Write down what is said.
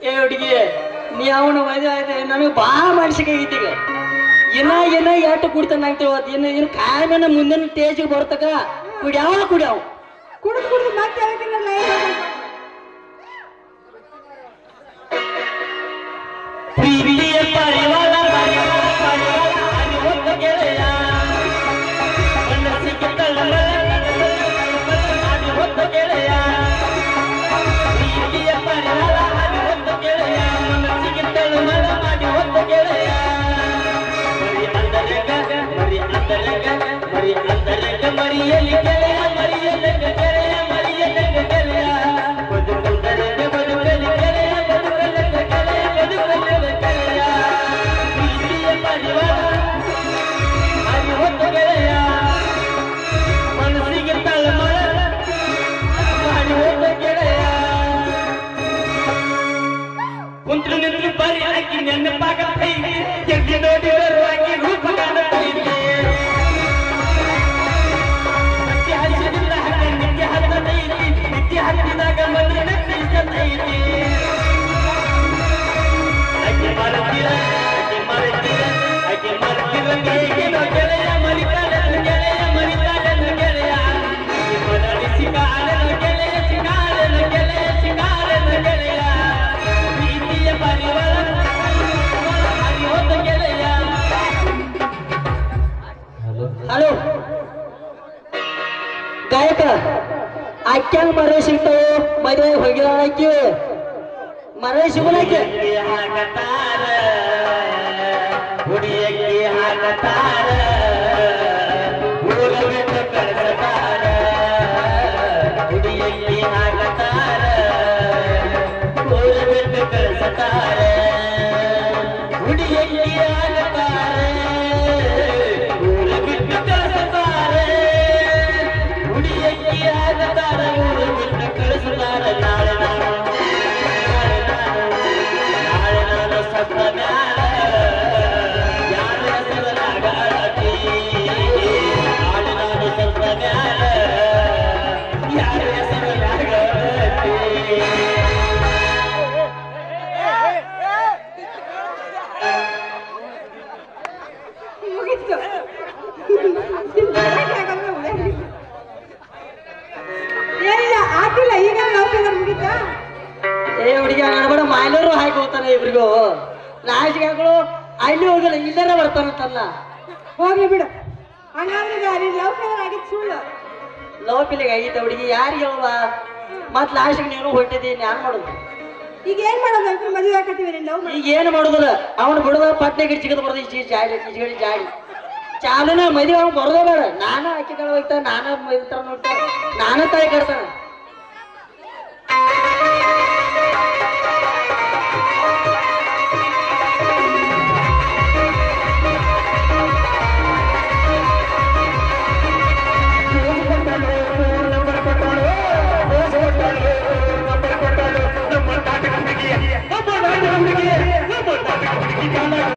ಏ ಹುಡುಗಿ ನೀ ಅವನ ಮದುವೆ ಆಯ್ತು ನನಗೆ ಭಾಳ ಮನ್ಸಿಗೆ ಈಗ ಇನ್ನ ಇನ್ನ ಎಷ್ಟು ಕುಡಿತಾನ ಆಗ್ತೇವ ಇನ್ನು ಇನ್ನು ಕಾಯಮೇನ ಮುಂದಿನ ಸ್ಟೇಜಿಗೆ ಬರ್ತಕ ಕುಡಿಯಾವ ಕುಡಿಯಾವ ಕುಡಿದು ಕುಡಿದು ಮತ್ತೆ ಹೇಳ್ತೀನಲ್ಲ ಪ್ರೀತಿಯ ಪರಿವಾರ ಪರಿವಾರ ಪರಿವಾರ ಅದು ಹೊತ್ತ ಗೆಳೆಯ ಮನಸ್ಸಿಗೆ ತಳ್ಳಮಳ ಅದು ಹೊತ್ತ ಗೆಳೆಯ ಪ್ರೀತಿಯ ಪರಿವಾರ ಅದು ಹೊತ್ತ ಗೆಳೆಯ ಮನಸ್ಸಿಗೆ ತಳ್ಳಮಳ ಮಾಡಿ ಹೊತ್ತ ಗೆಳೆಯ ಮರಿ ಅಂತರಂಗ ಮರಿ ಅಂತರಂಗ ಮರಿ ಅಂತರಂಗ ಮರಿಯಲಿ ಗೆಳೆಯ ಮರಿಯಲಂಗ ಗೆಳೆಯ ಮರಿಯಲಂಗ ಗೆಳೆಯ ಬದುಕುಂದರಂಗ ಬದುಕಲಿ ಗೆಳೆಯ ಬದುಕಲಂಗ ಗೆಳೆಯ ಬದುಕಲಂಗ ಗೆಳೆಯ ಪ್ರೀತಿಯ ಪರಿವಾರ ಅದು ಹೊತ್ತ ಗೆಳೆಯ ಮನಸ್ಸಿಗೆ ತಳಮಳ ಮಾಡಿ ಹೋದ ಗೆಳೆಯ ಕುಂತ್ರು ನಿಂತ್ರು ಬರಿ ಆಕಿ ನೆನಪಾಗತ್ತೈತಿ ಎದ್ದು ನೋಡಿದರು ಆಕಿ ರೂಪ ಕಾಣತೈತಿ ನಿತ್ಯ ಹಸಿರಿಲ್ಲ ಹಂಗ ನಿತ್ಯ ಹತ್ತತೈತಿ ನಿತ್ಯ ಹತ್ತಿದಾಗ ಮನೆ ನಟ್ಟಿಸತೈತಿ ಆಕೆ ಮರತಿರ ಆಕೆ ಮರತಿರ ಆಕೆ ಮರತಿರ ಹೇಗೇನೋ ಗೆಳೆಯ ಮರಿತಾಳನು ಗೆಳೆಯ ಮರಿತಾಳನು ಗೆಳೆಯ ಮನಡಿ ಸಿಗಾಳನು ಗೆಳೆಯ ಸಿಗಾಳನು ಗೆಳೆಯ ಸಿಗಾಳನು ಗೆಳೆಯ ಪ್ರೀತಿಯ ಪರಿವಾರ ಹರಿಯೋದ ಗೆಳೆಯ ಹಲೋ ಗಾಯಕ ಅಕ್ಕ್ಯಾಂಗ ಮರ ಸಿಗ್ತಾವ ಮದುವೆ ಹೋಗಿದಾಳ ಆಕಿ ಮರ ಸಿಗುಲಾಕಿ ಹಾಕತಾರ ಹುಡಿಯಕ್ಕೆ ಹಾಕತಾರ ಊರ ಬಿಟ್ಟು ಕಳಿಸತಾರ ಹುಡಿಯಕ್ಕೆ ಹಾಕತಾರ ಊರ ಬಿಟ್ಟು ಕಳಿಸತಾರ ಹುಡಿಯಕ್ಕೆ ಹಾಕತಾರ ಊರ ಬಿಟ್ಟು ಕಳಿಸತಾರ ಹುಡಿಯಕ್ಕೆ ಹಾಕತಾರ ಊರ ಬಿಟ್ಟು ಕಳಿಸತಾರ ನಾಳೆ ನಾನು ನಾಳೆ ನಾನು ನಾಳೆ ನಾನು ಸತ್ತ ಮ್ಯಾಲ ಯಾರ ಹೆಸರನಾಗ ಅಳತಿ ನಾಳೆ ನಾನು ಸತ್ತ ಮ್ಯಾಲ ಯಾರ ಹೆಸರನಾಗ ಅಳತಿ ಮುಗಿತು ಏನಿಲ್ಲ ಆಗಿಲ್ಲ ಈಗ ಲವ್ ಫೇವರ್ ಮುಗಿತಾ ಏ ಹುಡುಗಿ ನಡ್ಬೇಡ ಮಾಲೂರು ಹಾಕಿ ಹೋಗ್ತಾನೆ ಇಬ್ರಿಗೂ ಲಾಸ್ಟ್ಗೆ ಹಾಕಳು ಅಲ್ಲಿ ಹೋಗಿಲ್ಲ ಇಲ್ಲರ ಬರ್ತಾನಂತಲ್ಲ ಹೋಗ್ಲಿ ಬಿಡು ಹಂಗಾದ್ರೆ ಈಗ ನೀನ್ ಲವ್ ಫೇವರ್ ಆಗಿದ್ ಸುಳ್ಳು ಲವ್ ಪಿಲಿಗೆ ಆಗೈತೆ ಹುಡುಗಿ ಯಾರಿಗೆ ಹೇಳುವ ಮತ್ ಲಾಸ್ಟ್ಗೆ ನೀನು ಹೊಟ್ಟಿದ್ದಿ ಯಾರು ಮಾಡೋದು ಈಗ ಏನ್ ಮಾಡೋದು ಇಬ್ರು ಮದುವೆ ಹಾಕತ್ತೀವಿ ನೀನ್ ಲವ್ ಈಗ ಏನು ಮಾಡೋದಿಲ್ಲ ಅವನು ಬಿಡದ ಪಟ್ನೆ ಗಿಡ ಚಿಕ್ಕದ ಬರೋದು ಇಷ್ಟು ಜಾಡಿ ಇಷ್ಟು ಜಾಡಿ ಚಾಲುನ ಮದುವೆ ಅವ್ನು ಬರೋದೇ ಬೇಡ ನಾನು ಅಕ್ಕಿ ಕಡೆ ಹೋಗ್ತಾ ನಾನು ಇರ್ತಾರ ನೋಡ್ತಾ ನಾನು ತಾಯಿ ಕಟ್ತಾನೆ